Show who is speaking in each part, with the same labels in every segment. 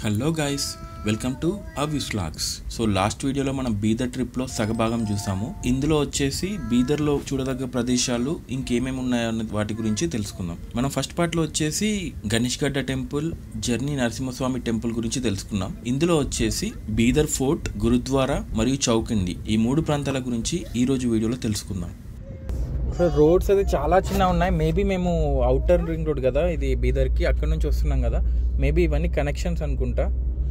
Speaker 1: Hello guys welcome to Avi's vlogs so last వీడియోలో మనం బీదర్ ట్రిప్లో సగభాగం చూసాము ఇందులో వచ్చేసి బీదర్లో చూడదగ్గ ప్రదేశాలు ఇంకేమేమి ఉన్నాయన్న వాటి గురించి తెలుసుకుందాం మనం ఫస్ట్ పార్ట్లో వచ్చేసి గణేష్ గడ్డ టెంపుల్ జర్నీ నరసింహస్వామి టెంపుల్ గురించి తెలుసుకున్నాం ఇందులో వచ్చేసి బీదర్ ఫోర్ట్ గురుద్వారా మరియు చౌకండి ఈ మూడు ప్రాంతాల గురించి ఈ రోజు వీడియోలో తెలుసుకుందాం
Speaker 2: సో రోడ్స్ అయితే చాలా చిన్న ఉన్నాయి మేబీ మేము అవుటర్ రింగ్ రోడ్ కదా ఇది బీదర్కి అక్కడ నుంచి వస్తున్నాం కదా మేబీ ఇవన్నీ కనెక్షన్స్ అనుకుంటా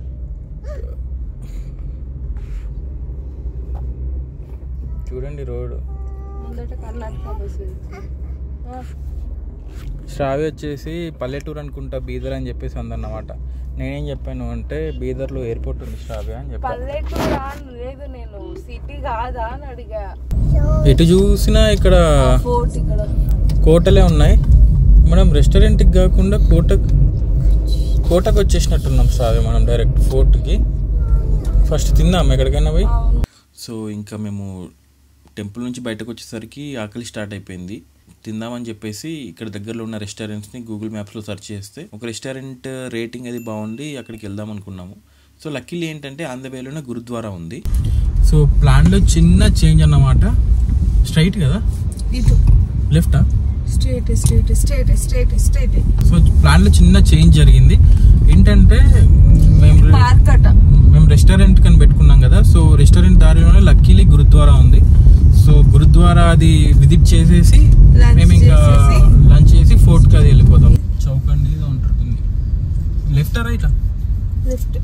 Speaker 2: చూడండి రోడ్
Speaker 3: ముందట కర్ణాటక బస్సు వెళ్తుంది. ఆ,
Speaker 2: శ్రావి వచ్చేసి పల్లెటూరు అనుకుంటా బీదర్ అని చెప్పేసి అందన్నమాట నేనేం చెప్పాను అంటే బీదర్లో ఎయిర్పోర్ట్ ఉంది శ్రావ్య అని చెప్పాను
Speaker 3: పల్లెటూరా అని లేదు నేను సిటీ కాదా అని అడిగా
Speaker 2: ఎటు చూసినా ఇక్కడ
Speaker 3: ఫోర్ట్ ఇక్కడ
Speaker 2: కోటలే ఉన్నాయి మనం రెస్టారెంట్కి కాకుండా కోట కోటకు వచ్చేసినట్టున్నాం శ్రావ్య మనం డైరెక్ట్ ఫోర్ట్కి ఫస్ట్ తిందాం ఎక్కడికైనా పోయి
Speaker 3: అవును
Speaker 1: సో ఇంకా మేము టెంపుల్ నుంచి బయటకు వచ్చేసరికి ఆకలి స్టార్ట్ అయిపోయింది తిందామని చెప్పేసి ఇక్కడ దగ్గరలో ఉన్న రెస్టారెంట్స్ని గూగుల్ మ్యాప్స్లో సెర్చ్ చేస్తే ఒక రెస్టారెంట్ రేటింగ్ అది బాగుండి అక్కడికి వెళ్దాం అనుకున్నాము సో లక్కీలీ ఏంటంటే ఆంధ్రవేలోనే గురుద్వారా ఉంది
Speaker 2: సో ప్లాన్లో చిన్న చేంజ్ అన్నమాట స్ట్రైట్ కదా
Speaker 3: ఇటు
Speaker 2: లెఫ్టా
Speaker 3: straight straight straight straight straight
Speaker 2: so ప్లాన్లో చిన్న చేంజ్ జరిగింది ఏంటంటే మేము
Speaker 3: పార్క్ అట
Speaker 2: మేము రెస్టారెంట్ కని పెట్టుకున్నాం కదా సో రెస్టారెంట్ దారిలోనే లక్కీలీ గురుద్వారా ఉంది సో గురుద్వారా అది విజిట్ చేసేసి
Speaker 3: Lunch
Speaker 2: మేము ఇంకా
Speaker 3: చేసేసి.
Speaker 2: లంచ్ చేసి ఫోర్ట్ కి అది వెళ్ళిపోతాం చౌకండి ఇది ఉంటుంది లెఫ్ట్ రైట్
Speaker 3: లెఫ్ట్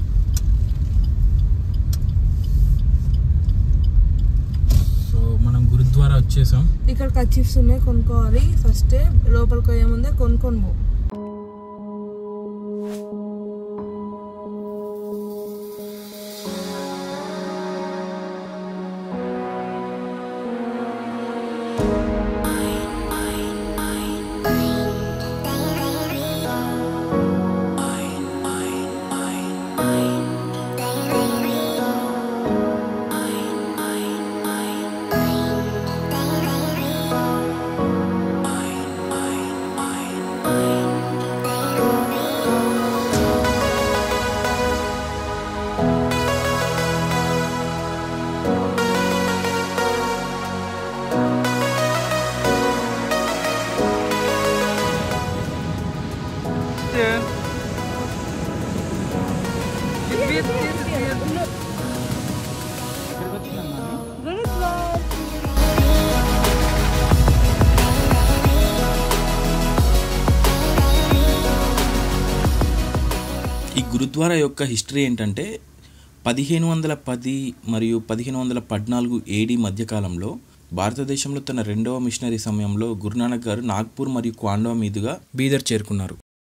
Speaker 2: సో మనం గురుద్వారా వచ్చేసాం
Speaker 3: ఇక్కడ కచ్చిప్స్ ఉన్నాయి కొనుక్కోవాలి ఫస్ట్ లోపలికి పోయే ముందే కొనుక్కొని పో
Speaker 1: ఈ గురుద్వారా యొక్క హిస్టరీ ఏంటంటే పదిహేను వందల పది మరియు పదిహేను వందల పద్నాలుగు ఏడి మధ్యకాలంలో భారతదేశంలో తన రెండవ మిషనరీ సమయంలో గురునానక్ గారు నాగ్పూర్ మరియు క్వాండో మీదుగా
Speaker 2: బీదర్ చేరుకున్నారు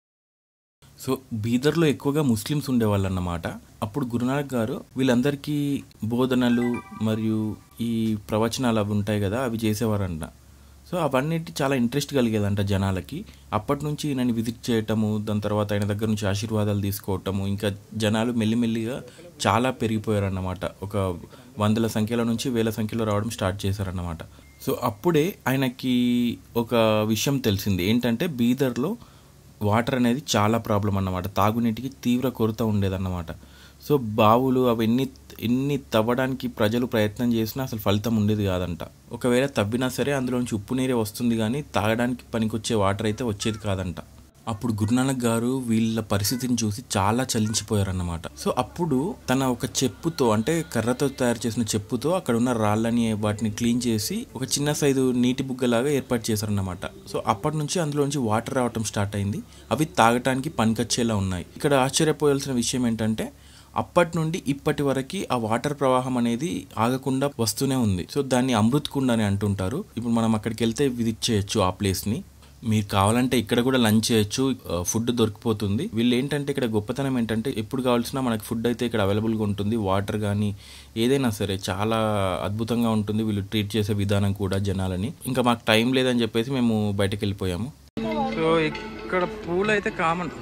Speaker 1: సో బీదర్లో ఎక్కువగా ముస్లిమ్స్ ఉండేవాళ్ళు అన్నమాట అప్పుడు గురునానక్ గారు వీళ్ళందరికీ బోధనలు మరియు ఈ ప్రవచనాలు అవి ఉంటాయి కదా అవి చేసేవారంట సో అవన్నిటి చాలా ఇంట్రెస్ట్ కలిగేదంట జనాలకి అప్పటి నుంచి ఈయనని విజిట్ చేయటము దాని తర్వాత ఆయన దగ్గర నుంచి ఆశీర్వాదాలు తీసుకోవటము ఇంకా జనాలు మెల్లిమెల్లిగా చాలా పెరిగిపోయారన్నమాట ఒక వందల సంఖ్యలో నుంచి వేల సంఖ్యలో రావడం స్టార్ట్ చేశారన్నమాట సో అప్పుడే ఆయనకి ఒక విషయం తెలిసింది ఏంటంటే బీదర్లో వాటర్ అనేది చాలా ప్రాబ్లం అన్నమాట తాగునీటికి తీవ్ర కొరత ఉండేదన్నమాట సో బావులు అవన్నీ ఎన్ని తవ్వడానికి ప్రజలు ప్రయత్నం చేసినా అసలు ఫలితం ఉండేది కాదంట ఒకవేళ తవ్వినా సరే అందులోంచి ఉప్పు నీరే వస్తుంది కానీ తాగడానికి పనికొచ్చే వాటర్ అయితే వచ్చేది కాదంట అప్పుడు గురునానక్ గారు వీళ్ళ పరిస్థితిని చూసి చాలా చలించిపోయారన్నమాట సో అప్పుడు తన ఒక చెప్పుతో అంటే కర్రతో తయారు చేసిన చెప్పుతో అక్కడ ఉన్న రాళ్ళని వాటిని క్లీన్ చేసి ఒక చిన్న సైజు నీటి బుగ్గలాగా ఏర్పాటు చేశారన్నమాట సో అప్పటి నుంచి అందులోంచి వాటర్ రావటం స్టార్ట్ అయింది అవి తాగటానికి పనికొచ్చేలా ఉన్నాయి ఇక్కడ ఆశ్చర్యపోయాల్సిన విషయం ఏంటంటే అప్పటి నుండి ఇప్పటి వరకు ఆ వాటర్ ప్రవాహం అనేది ఆగకుండా వస్తూనే ఉంది సో దాన్ని అమృత్ కుండ్ అని అంటుంటారు ఇప్పుడు మనం అక్కడికి వెళ్తే విజిట్ చేయొచ్చు ఆ ప్లేస్ని మీరు కావాలంటే ఇక్కడ కూడా లంచ్ చేయొచ్చు ఫుడ్ దొరికిపోతుంది వీళ్ళు ఏంటంటే ఇక్కడ గొప్పతనం ఏంటంటే ఎప్పుడు కావాల్సిన మనకి ఫుడ్ అయితే ఇక్కడ అవైలబుల్గా ఉంటుంది వాటర్ కానీ ఏదైనా సరే చాలా అద్భుతంగా ఉంటుంది వీళ్ళు ట్రీట్ చేసే విధానం కూడా జనాలని ఇంకా మాకు టైం లేదని చెప్పేసి మేము బయటకు వెళ్ళిపోయాము
Speaker 2: సో ఇక్కడ పూలు అయితే కామన్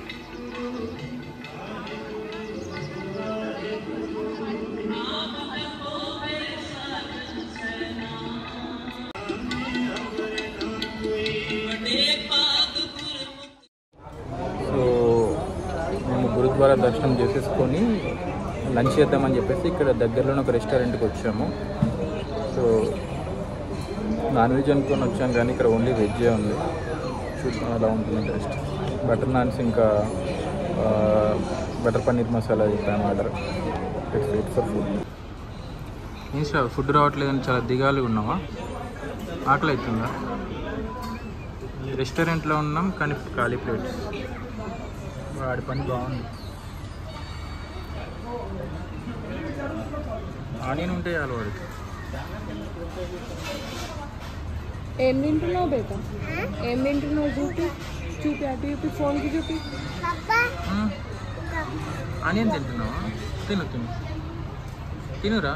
Speaker 2: ముఖద్వార దర్శనం చేసేసుకొని లంచ్ చేద్దామని చెప్పేసి ఇక్కడ దగ్గరలోనే ఒక రెస్టారెంట్కి వచ్చాము సో నాన్ వెజ్ అనుకొని వచ్చాం కానీ ఇక్కడ ఓన్లీ వెజ్జే ఉంది చూద్దాం ఎలా ఉంటుంది టేస్ట్ బటర్ నాన్స్ ఇంకా బటర్ పన్నీర్ మసాలా చెప్పాను order it's wait for food ఏం సార్ ఫుడ్ రావట్లేదని చాలా దిగాలి ఉన్నావా ఆకలి అవుతుందా రెస్టారెంట్లో ఉన్నాం కానీ ఖాళీ ప్లేట్స్ వాడి పని బాగుంది ఆనియన్ ఉంటే చాలు వాడికి
Speaker 3: ఏం తింటున్నావు బేట ఏం తింటున్నావు చూపి చూపి అటు చూపి ఫోన్కి చూపి
Speaker 2: ఆనియన్ తింటున్నావా తిను తిను తినురా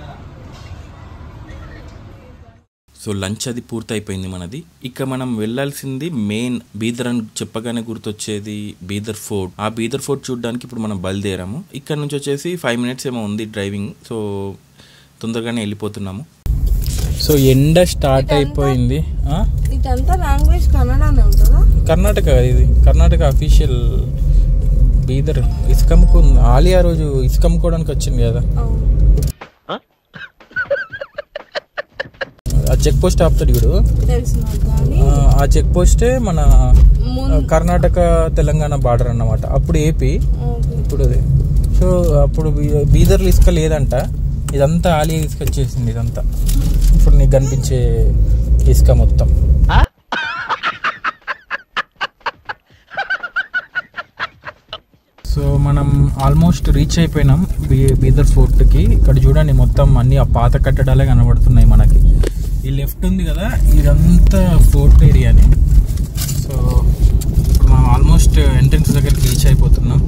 Speaker 1: సో లంచ్ అది పూర్తయిపోయింది మనది ఇక మనం వెళ్ళాల్సింది మెయిన్ బీదర్ అని చెప్పగానే గుర్తొచ్చేది బీదర్ ఫోర్ట్ ఆ బీదర్ ఫోర్ట్ చూడడానికి ఇప్పుడు మనం బయలుదేరాము ఇక్కడ నుంచి వచ్చేసి ఫైవ్ మినిట్స్ ఏమో ఉంది డ్రైవింగ్ సో తొందరగానే వెళ్ళిపోతున్నాము
Speaker 2: సో ఎండ స్టార్ట్ అయిపోయింది ఆ?
Speaker 3: ఇదంతా లాంగ్వేజ్ కన్నడనే ఉంటుందా
Speaker 2: కర్ణాటక ఇది కర్ణాటక అఫీషియల్ బీదర్ ఇసుకమ్ముకు ఆలియా రోజు ఇసుకమ్ముకోవడానికి వచ్చింది కదా
Speaker 3: అవును
Speaker 2: ఆ చెక్ పోస్ట్ ఆపుతాడు ఇప్పుడు
Speaker 3: తెలుసు నాకు కానీ
Speaker 2: ఆ చెక్ పోస్టే మన
Speaker 3: ముందు
Speaker 2: కర్ణాటక తెలంగాణ బార్డర్ అన్నమాట అప్పుడు ఏపీ
Speaker 3: ఓకే.
Speaker 2: ఇప్పుడు అది సో అప్పుడు బీ- బీదర్లో ఇసుక లేదంట ఇదంతా ఆలియా ఇసుక వచ్చేసింది ఇదంతా ఇప్పుడు నీకు కనిపించే ఇసుక మొత్తం సో మనం ఆల్మోస్ట్ రీచ్ అయిపోయినాం బీ బీదర్ ఫోర్ట్కి ఇక్కడ చూడండి మొత్తం అన్ని ఆ పాత కట్టడాలే కనబడుతున్నాయి మనకి ఈ లెఫ్ట్ ఉంది కదా ఇదంతా ఫోర్ట్ ఏరియానే సో ఇప్పుడు మనం ఆల్మోస్ట్ ఎంట్రన్స్ దగ్గరికి రీచ్ అయిపోతున్నాం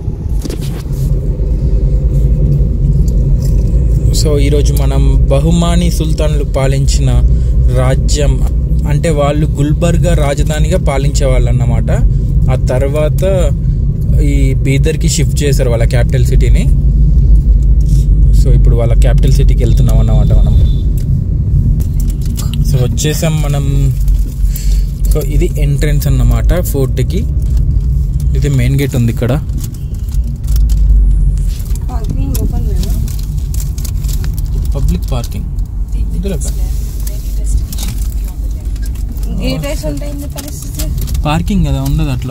Speaker 2: సో ఈరోజు మనం బహుమాని సుల్తాన్లు పాలించిన రాజ్యం అంటే వాళ్ళు గుల్బర్గా రాజధానిగా పాలించే వాళ్ళు అన్నమాట ఆ తర్వాత ఈ బీదర్కి షిఫ్ట్ చేశారు వాళ్ళ క్యాపిటల్ సిటీని సో ఇప్పుడు వాళ్ళ క్యాపిటల్ సిటీకి వెళ్తున్నాం అన్నమాట మనం సో వచ్చేసాం మనం సో ఇది ఎంట్రన్స్ అన్నమాట ఫోర్ట్కి ఇది మెయిన్ గేట్ ఉంది ఇక్కడ
Speaker 3: పార్కింగ్ ఓపెన్ లేదా
Speaker 2: పబ్లిక్ పార్కింగ్
Speaker 3: గేట్ వేసి ఉంటే ఏంది పరిస్థితి
Speaker 2: పార్కింగ్ కదా ఉండదు అట్లా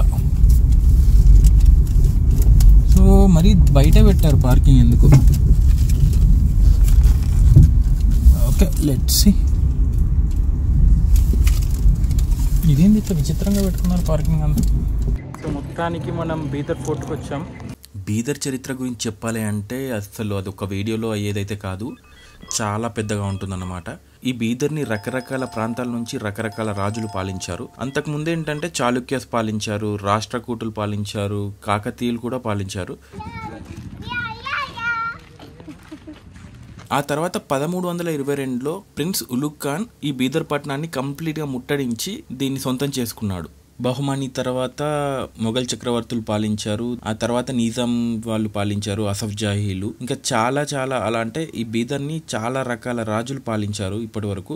Speaker 2: సో మరి బయట పెట్టారు పార్కింగ్ ఎందుకు ఓకే లెట్స్ ఇదేంది ఇట్లా విచిత్రంగా పెట్టుకున్నారు పార్కింగ్ అంతా సో మొత్తానికి మనం బీదర్ ఫోర్ట్కి వచ్చాం
Speaker 1: బీదర్ చరిత్ర గురించి చెప్పాలి అంటే అసలు అది ఒక వీడియోలో అయ్యేదైతే కాదు చాలా పెద్దగా ఉంటుందన్నమాట ఈ బీదర్ని రకరకాల ప్రాంతాల నుంచి రకరకాల రాజులు పాలించారు అంతకు ముందు ఏంటంటే చాళుక్యస్ పాలించారు రాష్ట్రకూటులు పాలించారు కాకతీయులు కూడా పాలించారు ఆ తర్వాత పదమూడు వందల ఇరవై రెండులో ప్రిన్స్ ఉలుగ్ ఖాన్ ఈ బీదర్ పట్టణాన్ని కంప్లీట్గా ముట్టడించి దీన్ని సొంతం చేసుకున్నాడు బహుమాని తర్వాత మొఘల్ చక్రవర్తులు పాలించారు ఆ తర్వాత నిజాం వాళ్ళు పాలించారు అసఫ్ జాహీలు ఇంకా చాలా చాలా అలా అంటే ఈ బీదర్ని చాలా రకాల రాజులు పాలించారు ఇప్పటి వరకు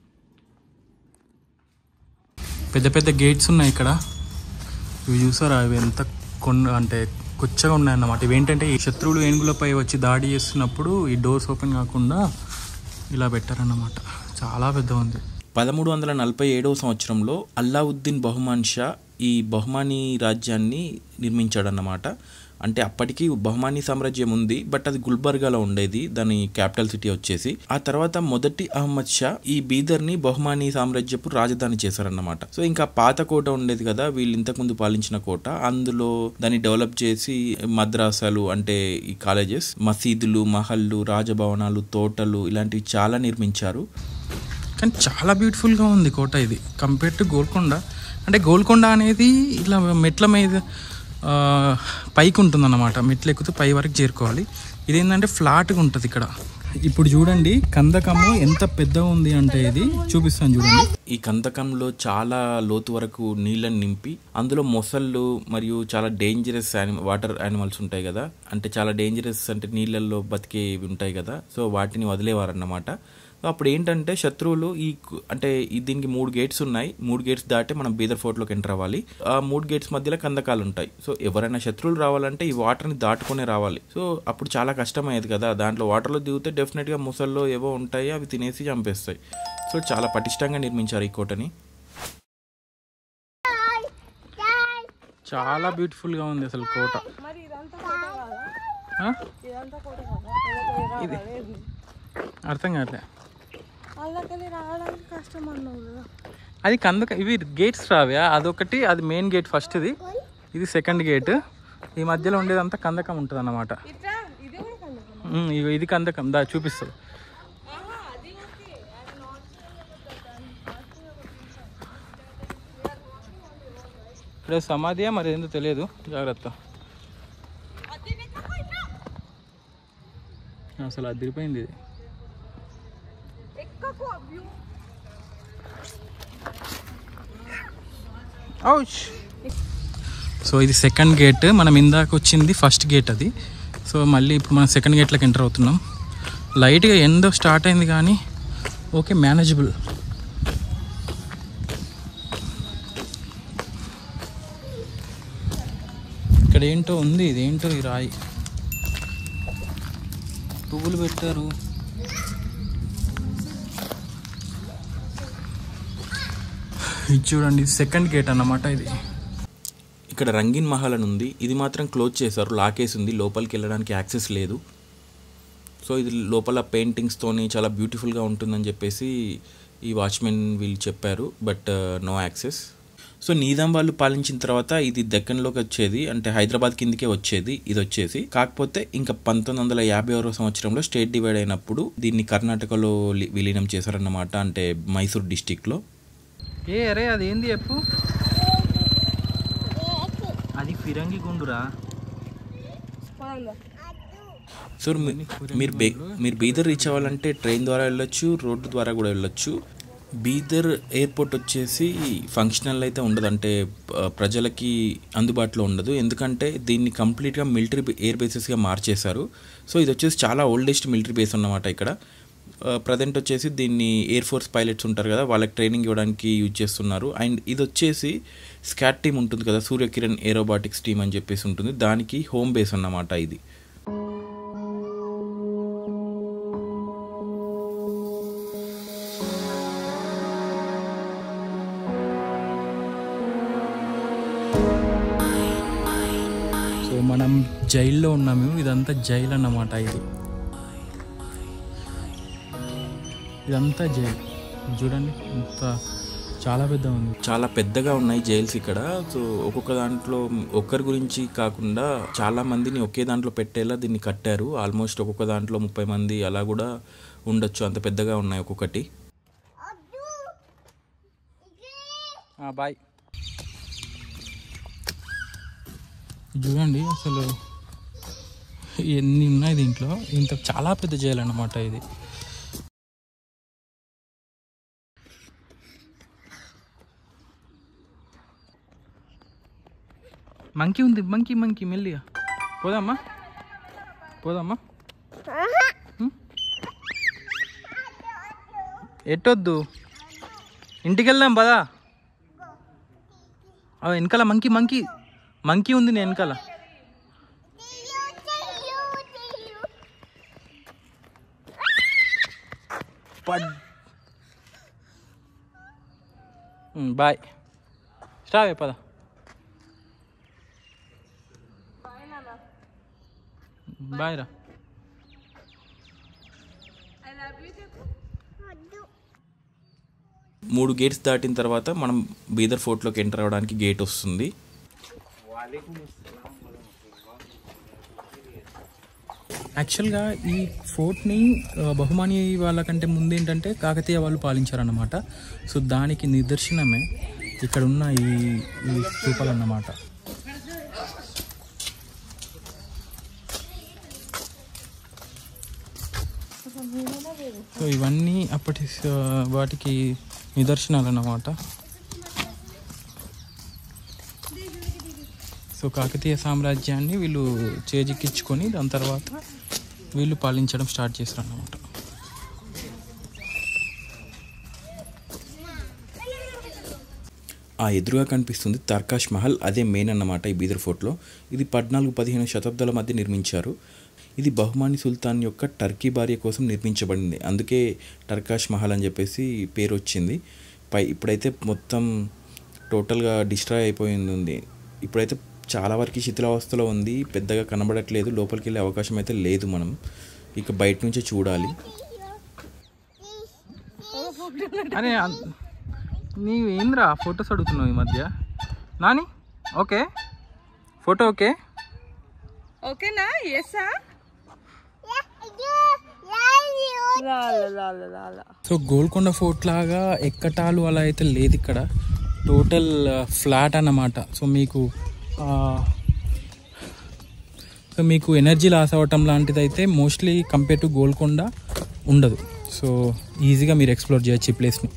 Speaker 2: పెద్ద పెద్ద గేట్స్ ఉన్నాయి ఇక్కడ ఇవి చూసారా ఇవి ఎంత కొండ అంటే కొచ్చగా ఉన్నాయన్నమాట ఇవి ఏంటంటే ఈ శత్రువులు ఏనుగులపై వచ్చి దాడి చేస్తున్నప్పుడు ఈ డోర్స్ ఓపెన్ కాకుండా ఇలా పెట్టారన్నమాట చాలా పెద్ద ఉంది
Speaker 1: పదమూడు వందల నలభై ఏడవ సంవత్సరంలో అల్లావుద్దీన్ బహుమాన్ షా ఈ బహుమాని రాజ్యాన్ని నిర్మించాడన్నమాట అంటే అప్పటికి బహుమాని సామ్రాజ్యం ఉంది బట్ అది గుల్బర్గాలో ఉండేది దాని క్యాపిటల్ సిటీ వచ్చేసి ఆ తర్వాత మొదటి అహ్మద్ షా ఈ బీదర్ని బహుమాని సామ్రాజ్యపు రాజధాని చేశారన్నమాట సో ఇంకా పాత కోట ఉండేది కదా వీళ్ళు ఇంతకుముందు పాలించిన కోట అందులో దాన్ని డెవలప్ చేసి మద్రాసాలు అంటే ఈ కాలేజెస్ మసీదులు మహల్లు రాజభవనాలు తోటలు ఇలాంటివి చాలా నిర్మించారు
Speaker 2: కానీ చాలా బ్యూటిఫుల్గా ఉంది కోట ఇది కంపేర్ టు గోల్కొండ అంటే గోల్కొండ అనేది ఇట్లా మెట్ల మీద ఆ, పైకి ఉంటుందన్నమాట మెట్లు ఎక్కుతూ పై వరకు చేరుకోవాలి ఇదేంటంటే ఫ్లాట్గా ఉంటుంది ఇక్కడ ఇప్పుడు చూడండి కందకము ఎంత పెద్దగా ఉంది అంటే ఇది చూపిస్తాను చూడండి
Speaker 1: ఈ కందకంలో చాలా లోతు వరకు నీళ్ళని నింపి అందులో మొసళ్ళు మరియు చాలా డేంజరస్ వాటర్ యానిమల్స్ ఉంటాయి కదా అంటే చాలా డేంజరస్ అంటే నీళ్ళల్లో బతికేవి ఉంటాయి కదా సో వాటిని వదిలేవారన్నమాట అప్పుడు ఏంటంటే శత్రువులు ఈ కు- అంటే ఈ దీనికి మూడు గేట్స్ ఉన్నాయి మూడు గేట్స్ దాటి మనం బీదర్ ఫోర్ట్లోకి ఎంటర్ అవ్వాలి ఆ మూడు గేట్స్ మధ్యలో కందకాలు ఉంటాయి సో ఎవరైనా శత్రువులు రావాలంటే ఈ వాటర్ని దాటుకునే రావాలి సో అప్పుడు చాలా కష్టమయ్యేది కదా దాంట్లో వాటర్లో దిగితే డెఫినెట్గా ముసల్లో ఏవో ఉంటాయి అవి తినేసి చంపేస్తాయి సో చాలా పటిష్టంగా నిర్మించారు ఈ కోటని
Speaker 2: చాలా బ్యూటిఫుల్గా ఉంది అసలు కోట
Speaker 3: మరి ఇదంతా కోట కాదా
Speaker 2: ఆ?
Speaker 3: ఇదంతా కోట కాదా
Speaker 2: ఇది అర్థం కావట్లే
Speaker 3: వాళ్ళకెళ్ళి రావడానికి కష్టం అన్నావు కదా
Speaker 2: అది కందక ఇవి గేట్స్ రావా అదొకటి అది మెయిన్ గేట్ ఫస్ట్ ఇది ఇది సెకండ్ గేట్ ఈ మధ్యలో ఉండేదంతా కందకం ఉంటుంది అన్నమాట
Speaker 3: ఇట్లా ఇది కూడా కనుక
Speaker 2: ఉమ్, ఇగో ఇది కందకం దా చూపిస్తుంది
Speaker 3: అది ఓకే అది నాట్
Speaker 2: ఇక్కడ సమాధియా మరి ఏందో తెలియదు జాగ్రత్త అసలు అదిరిపోయింది ఇది
Speaker 3: ఎక్కకు వ్యూ
Speaker 2: సో ఇది సెకండ్ గేట్ మనం ఇందాక వచ్చింది ఫస్ట్ గేట్ అది సో మళ్ళీ ఇప్పుడు మనం సెకండ్ గేట్లోకి ఎంటర్ అవుతున్నాం లైట్గా ఎండో స్టార్ట్ అయింది కానీ ఓకే మేనేజబుల్ ఇక్కడ ఏంటో ఉంది ఇదేంటో ఈ రాయి పువ్వులు పెట్టారు ఇది చూడండి సెకండ్ గేట్ అన్నమాట ఇది
Speaker 1: ఇక్కడ రంగీన్ మహల్ అని ఉంది ఇది మాత్రం క్లోజ్ చేశారు లాకేసి ఉంది లోపలికి వెళ్ళడానికి యాక్సెస్ లేదు సో ఇది లోపల పెయింటింగ్స్తోని చాలా బ్యూటిఫుల్గా ఉంటుందని చెప్పేసి ఈ వాచ్మెన్ వీళ్ళు చెప్పారు బట్ నో యాక్సెస్ సో నీదాం వాళ్ళు పాలించిన తర్వాత ఇది దక్కన్లోకి వచ్చేది అంటే హైదరాబాద్ కిందకే వచ్చేది ఇది వచ్చేసి కాకపోతే ఇంకా పంతొమ్మిది వందల యాభై ఆరో సంవత్సరంలో స్టేట్ డివైడ్ అయినప్పుడు దీన్ని కర్ణాటకలో లి- విలీనం చేశారన్నమాట అంటే మైసూర్ డిస్టిక్లో
Speaker 2: ఏ అరే అది ఏంది చెప్పు అది ఫిరంగి గుండురా
Speaker 3: పోదాందా
Speaker 1: సో మీ- మీరు బే మీరు బీదర్ రీచ్ అవ్వాలంటే ట్రైన్ ద్వారా వెళ్ళొచ్చు రోడ్డు ద్వారా కూడా వెళ్ళొచ్చు బీదర్ ఎయిర్పోర్ట్ వచ్చేసి ఫంక్షనల్ అయితే ఉండదు అంటే ఆ, ప్రజలకి అందుబాటులో ఉండదు ఎందుకంటే దీన్ని కంప్లీట్గా మిలిటరీ ఎయిర్ బేసెస్గా మార్చేశారు సో ఇది వచ్చేసి చాలా ఓల్డెస్ట్ మిలిటరీ బేస్ అన్నమాట ఇక్కడ ప్రజెంట్ వచ్చేసి దీన్ని ఎయిర్ ఫోర్స్ పైలట్స్ ఉంటారు కదా వాళ్ళకి ట్రైనింగ్ ఇవ్వడానికి యూజ్ చేస్తున్నారు అండ్ ఇది వచ్చేసి స్కాట్ టీమ్ ఉంటుంది కదా సూర్యకిరణ్ ఏరోబాటిక్స్ టీమ్ అని చెప్పేసి ఉంటుంది దానికి హోమ్ బేస్ అన్నమాట ఇది
Speaker 2: సో మనం జైల్లో ఉన్నాము ఇదంతా జైలు అన్నమాట ఇది ఇదంతా జైలు చూడండి ఇంత చాలా పెద్ద ఉంది
Speaker 1: చాలా పెద్దగా ఉన్నాయి జైల్స్ ఇక్కడ సో ఒక్కొక్క దాంట్లో ఒక్కరి గురించి కాకుండా చాలా మందిని ఒకే దాంట్లో పెట్టేలా దీన్ని కట్టారు ఆల్మోస్ట్ ఒక్కొక్క దాంట్లో ముప్పై మంది అలా కూడా ఉండొచ్చు అంత పెద్దగా ఉన్నాయి ఒక్కొక్కటి
Speaker 2: బాయ్ చూడండి అసలు ఎన్ని ఉన్నాయి దీంట్లో ఇంత చాలా పెద్ద జైలు అన్నమాట ఇది మంకీ ఉంది మంకీ మంకీ మెల్లిగా పోదామా పోదామా హ్మ్? ఎట్టొద్దు ఇంటికి వెళ్దాం పదా అవి వెనకాల మంకీ మంకీ మంకీ ఉంది నేను వెనకాల పడ్ ఉమ్, బాయ్ స్టావే పద బాయ్ రా
Speaker 3: ఐ లవ్ యూ చెప్పు
Speaker 1: మూడు గేట్స్ దాటిన తర్వాత మనం బీదర్ ఫోర్ట్లోకి ఎంటర్ అవ్వడానికి గేట్ వస్తుంది
Speaker 2: యాక్చువల్గా ఈ ఫోర్ట్ని ఆ, బహుమాని వాళ్ళకంటే ముందు ఏంటంటే కాకతీయ వాళ్ళు పాలించారన్నమాట సో దానికి నిదర్శనమే ఇక్కడ ఉన్న ఈ ఈ స్థూపాలు అన్నమాట సో ఇవన్నీ అప్పటి స- వాటికి నిదర్శనాలు అన్నమాట సో కాకతీయ సామ్రాజ్యాన్ని వీళ్ళు చేజిక్కించుకొని దాని తర్వాత వీళ్ళు పాలించడం స్టార్ట్ చేశారు అన్నమాట
Speaker 1: ఆ ఎదురుగా కనిపిస్తుంది తర్కాష్ మహల్ అదే మెయిన్ అన్నమాట ఈ బీదర్ ఫోర్ట్లో ఇది పద్నాలుగు పదిహేను శతాబ్దాల మధ్య నిర్మించారు ఇది బహుమాని సుల్తాన్ యొక్క టర్కీ భార్య కోసం నిర్మించబడింది అందుకే టర్కాష్ మహల్ అని చెప్పేసి పేరు వచ్చింది పై ఇప్పుడైతే మొత్తం టోటల్గా డిస్ట్రాయ్ అయిపోయింది ఉంది ఇప్పుడైతే చాలా వరకు శిథిలావస్థలో ఉంది పెద్దగా కనబడట్లేదు లోపలికి వెళ్ళే అవకాశం అయితే లేదు మనం ఇక బయట నుంచే చూడాలి
Speaker 2: అరే అన్- నీవు ఏంద్రా ఫొటోస్ అడుగుతున్నావు ఈ మధ్య నాని ఓకే ఫోటో ఓకే
Speaker 3: ఓకేనా ఎస్సా రాల రాల రాల
Speaker 2: సో గోల్కొండ ఫోర్ట్ లాగా ఎక్కటాలు అలా అయితే లేదు ఇక్కడ టోటల్ ఫ్లాట్ అన్నమాట సో మీకు ఆ, సో మీకు ఎనర్జీ లాస్ అవ్వటం లాంటిది అయితే మోస్ట్లీ కంపేర్ టు గోల్కొండ ఉండదు సో ఈజీగా మీరు ఎక్స్ప్లోర్ చేయొచ్చు ఈ ప్లేస్ని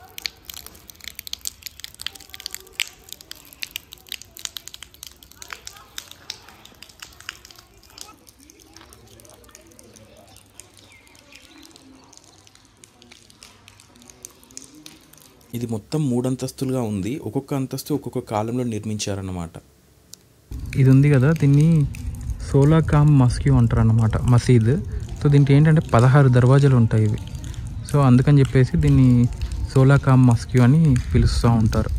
Speaker 1: ఇది మొత్తం మూడు అంతస్తులుగా ఉంది ఒక్కొక్క అంతస్తు ఒక్కొక్క కాలంలో నిర్మించారన్నమాట
Speaker 2: ఇది ఉంది కదా దీన్ని సోలాకామ్ మస్క్యూ అంటారు అన్నమాట మసీద్ సో దీంట్లో ఏంటంటే పదహారు దర్వాజాలు ఉంటాయి ఇవి సో అందుకని చెప్పేసి దీన్ని సోలాకామ్ మస్క్యూ అని పిలుస్తూ ఉంటారు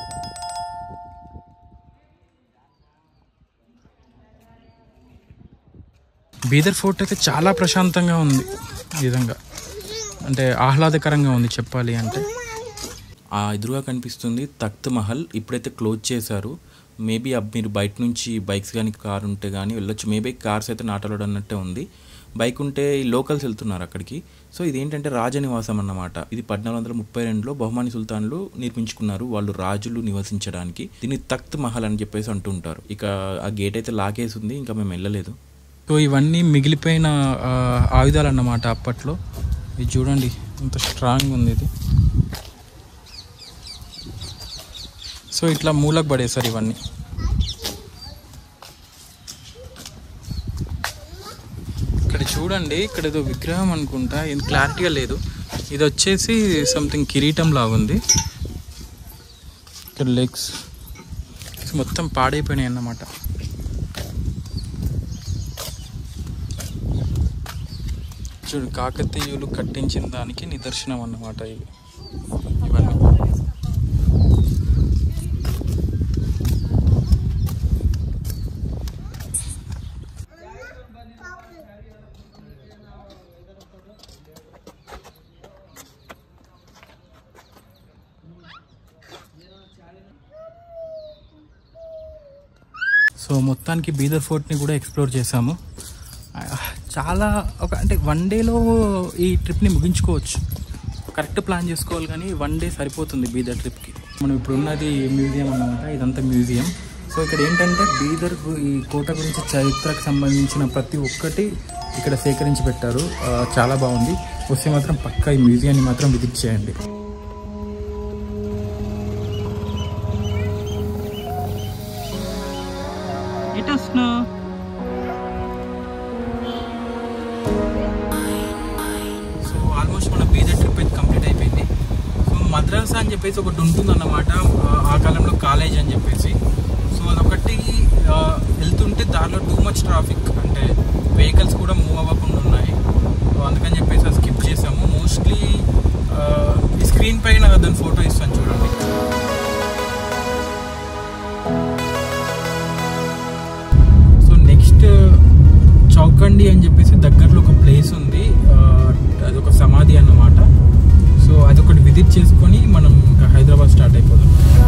Speaker 2: బీదర్ ఫోర్ట్ అయితే చాలా ప్రశాంతంగా ఉంది ఈ విధంగా అంటే ఆహ్లాదకరంగా ఉంది చెప్పాలి అంటే
Speaker 1: ఆ ఎదురుగా కనిపిస్తుంది తఖ్త్ మహల్ ఇప్పుడైతే క్లోజ్ చేశారు మేబీ మీరు బయట నుంచి బైక్స్ కానీ కార్ ఉంటే కానీ వెళ్ళొచ్చు మేబీ కార్స్ అయితే నాట్ అలౌడ్ అన్నట్టే ఉంది బైక్ ఉంటే లోకల్స్ వెళ్తున్నారు అక్కడికి సో ఇదేంటంటే రాజనివాసం అన్నమాట ఇది పద్నాలుగు వందల ముప్పై రెండులో బహుమాని సుల్తాన్లు నిర్మించుకున్నారు వాళ్ళు రాజులు నివసించడానికి దీన్ని తఖ్త్ మహల్ అని చెప్పేసి అంటుంటారు ఇక ఆ గేట్ అయితే లాకేసి ఉంది ఇంకా మేము వెళ్ళలేదు
Speaker 2: సో ఇవన్నీ మిగిలిపోయిన ఆ, ఆయుధాలు అన్నమాట అప్పట్లో ఇది చూడండి ఎంత స్ట్రాంగ్ ఉంది ఇది సో ఇట్లా మూలకు పడేసారు ఇవన్నీ ఇక్కడ చూడండి ఇక్కడ ఏదో విగ్రహం అనుకుంటా ఏం క్లారిటీగా లేదు ఇది వచ్చేసి సంథింగ్ కిరీటం లాగా ఉంది ఇక్కడ లెగ్స్ మొత్తం పాడైపోయినాయి అన్నమాట చూడు కాకతీయులు కట్టించిన దానికి నిదర్శనం అన్నమాట ఇవి ఇవన్నీ సో మొత్తానికి బీదర్ ఫోర్ట్ని కూడా ఎక్స్ప్లోర్ చేసాము ఆ, చాలా ఒక అంటే వన్ డేలో ఈ ట్రిప్ని ముగించుకోవచ్చు కరెక్ట్ ప్లాన్ చేసుకోవాలి కానీ వన్ డే సరిపోతుంది బీదర్ ట్రిప్కి మనం ఇప్పుడు ఉన్నది మ్యూజియం అన్నమాట ఇదంతా మ్యూజియం సో ఇక్కడ ఏంటంటే బీదర్ గు- ఈ కోట గురించి చరిత్రకు సంబంధించిన ప్రతి ఒక్కటి ఇక్కడ సేకరించి పెట్టారు ఆ, చాలా బాగుంది వస్తే మాత్రం పక్కా ఈ మ్యూజియాన్ని మాత్రం విజిట్ చేయండి ఎటు వస్తున్నావు సో ఆల్మోస్ట్ మన బీదర్ ట్రిప్ అయితే కంప్లీట్ అయిపోయింది సో మద్రాసా అని చెప్పేసి ఒకటి ఉంటుందన్నమాట ఆ- ఆ కాలంలో కాలేజ్ అని చెప్పేసి సో అదొకటి ఆ, వెళ్తుంటే దానిలో టూ మచ్ ట్రాఫిక్ అంటే వెహికల్స్ కూడా మూవ్ అవ్వకుండా ఉన్నాయి సో అందుకని చెప్పేసి అది స్కిప్ చేసాము మోస్ట్లీ ఈ స్క్రీన్ పైన దాని ఫోటో ఇస్తాను చూడండి సో నెక్స్ట్ చౌకండి అని చెప్పేసి దగ్గరలో ఒక ప్లేస్ ఉంది ఆ, అదొక సమాధి అన్నమాట సో అదొకటి విజిట్ చేసుకొని మనం ఇంకా హైదరాబాద్ స్టార్ట్ అయిపోదాం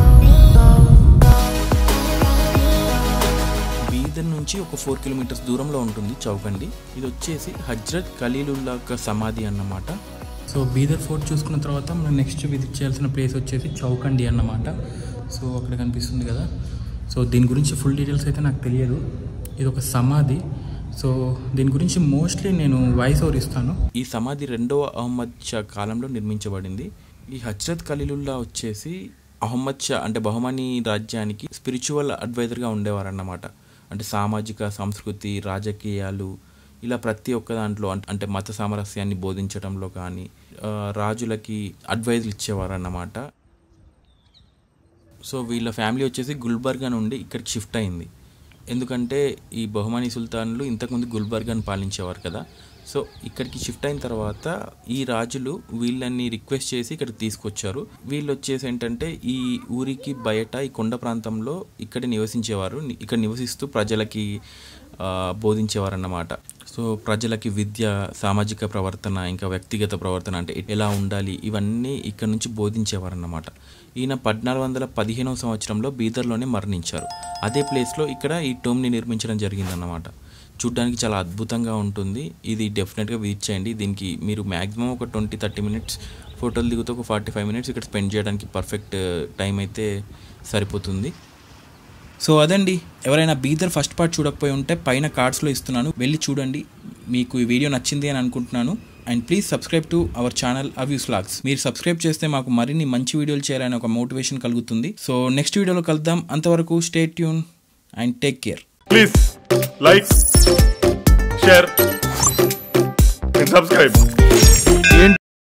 Speaker 1: బీదర్ నుంచి ఒక ఫోర్ కిలోమీటర్స్ దూరంలో ఉంటుంది చౌకండి ఇది వచ్చేసి హజ్రత్ ఖలీలుల్లా యొక్క సమాధి అన్నమాట
Speaker 2: సో బీదర్ ఫోర్ట్ చూసుకున్న తర్వాత మనం నెక్స్ట్ విజిట్ చేయాల్సిన ప్లేస్ వచ్చేసి చౌకండి అన్నమాట సో అక్కడ కనిపిస్తుంది కదా సో దీని గురించి ఫుల్ డీటెయిల్స్ అయితే నాకు తెలియదు ఇది ఒక సమాధి సో దీని గురించి మోస్ట్లీ నేను వాయిస్ ఓవర్ ఇస్తాను
Speaker 1: ఈ సమాధి రెండవ అహ్మద్ షా కాలంలో నిర్మించబడింది ఈ హజ్రత్ ఖలీలుల్లా వచ్చేసి అహ్మద్ షా అంటే బహుమనీ రాజ్యానికి స్పిరిచువల్ అడ్వైజర్గా ఉండేవారన్నమాట అంటే సామాజిక సంస్కృతి రాజకీయాలు ఇలా ప్రతి ఒక్క దాంట్లో అంట- అంటే మత సామరస్యాన్ని బోధించడంలో కానీ ఆ, రాజులకి అడ్వైజులు ఇచ్చేవారన్నమాట సో వీళ్ళ ఫ్యామిలీ వచ్చేసి గుల్బర్గా నుండి ఇక్కడికి షిఫ్ట్ అయింది ఎందుకంటే ఈ బహుమాని సుల్తాన్లు ఇంతకుముందు గుల్బర్గాను పాలించేవారు కదా సో ఇక్కడికి షిఫ్ట్ అయిన తర్వాత ఈ రాజులు వీళ్ళని రిక్వెస్ట్ చేసి ఇక్కడికి తీసుకొచ్చారు వీళ్ళు వచ్చేసి ఏంటంటే ఈ ఊరికి బయట ఈ కొండ ప్రాంతంలో ఇక్కడ నివసించేవారు ని- ఇక్కడ నివసిస్తూ ప్రజలకి ఆ, బోధించేవారన్నమాట సో ప్రజలకి విద్య సామాజిక ప్రవర్తన ఇంకా వ్యక్తిగత ప్రవర్తన అంటే ఎలా ఉండాలి ఇవన్నీ ఇక్కడ నుంచి బోధించేవారన్నమాట ఈయన పద్నాలుగు వందల పదిహేనవ సంవత్సరంలో బీదర్లోనే మరణించారు అదే ప్లేస్లో ఇక్కడ ఈ టోమ్ని నిర్మించడం జరిగిందన్నమాట చూడ్డానికి చాలా అద్భుతంగా ఉంటుంది ఇది డెఫినెట్గా విజిట్ చేయండి దీనికి మీరు మ్యాక్సిమం ఒక ట్వంటీ థర్టీ మినిట్స్ ఫోటోలు దిగుతూ ఒక ఫార్టీ ఫైవ్ మినిట్స్ ఇక్కడ స్పెండ్ చేయడానికి పర్ఫెక్ట్ టైం అయితే సరిపోతుంది సో అదండి ఎవరైనా బీదర్ ఫస్ట్ పార్ట్ చూడకపోయి ఉంటే పైన కార్డ్స్లో ఇస్తున్నాను వెళ్ళి చూడండి మీకు ఈ వీడియో నచ్చింది అని అనుకుంటున్నాను and please subscribe to our channel Avi's vlogs మీరు సబ్స్క్రైబ్ చేస్తే మాకు మరిన్ని మంచి వీడియోలు చేయాలని ఒక మోటివేషన్ కలుగుతుంది సో నెక్స్ట్ వీడియోలో కలుద్దాం అంతవరకు stay tune and take care
Speaker 4: Please like, share, and subscribe.